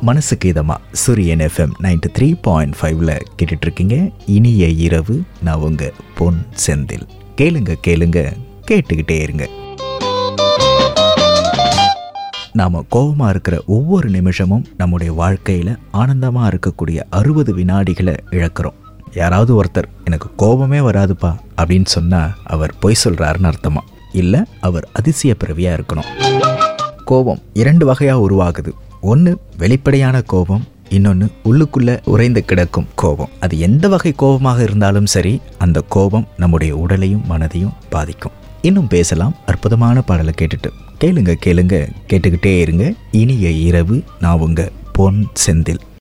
மனசுக்கு இதமா சூரியன் எஃப்எம் நைன்டி த்ரீ பாயிண்ட் ஃபைவ்ல கேட்டுட்டு இருக்கீங்க இனிய இரவு நான் உங்க பொன் செந்தில் கேளுங்க கேளுங்க கேட்டுக்கிட்டே இருங்க நாம் கோபமாக இருக்கிற ஒவ்வொரு நிமிஷமும் நம்முடைய வாழ்க்கையில் ஆனந்தமாக இருக்கக்கூடிய அறுபது வினாடிகளை இழக்கிறோம் யாராவது ஒருத்தர் எனக்கு கோபமே வராதுப்பா அப்படின்னு சொன்னால் அவர் பொய் சொல்கிறாருன்னு அர்த்தமா இல்லை அவர் அதிசய பிறவியாக இருக்கணும் கோபம் இரண்டு வகையாக உருவாகுது ஒன்று வெளிப்படையான கோபம் இன்னொன்று உள்ளுக்குள்ளே உறைந்து கிடக்கும் கோபம் அது எந்த வகை கோபமாக இருந்தாலும் சரி அந்த கோபம் நம்முடைய உடலையும் மனதையும் பாதிக்கும் இன்னும் பேசலாம் அற்புதமான பாடலை கேட்டுட்டு கேளுங்க கேளுங்க கேட்டுக்கிட்டே இருங்க இனிய இரவு நான் உங்க பொன் செந்தில்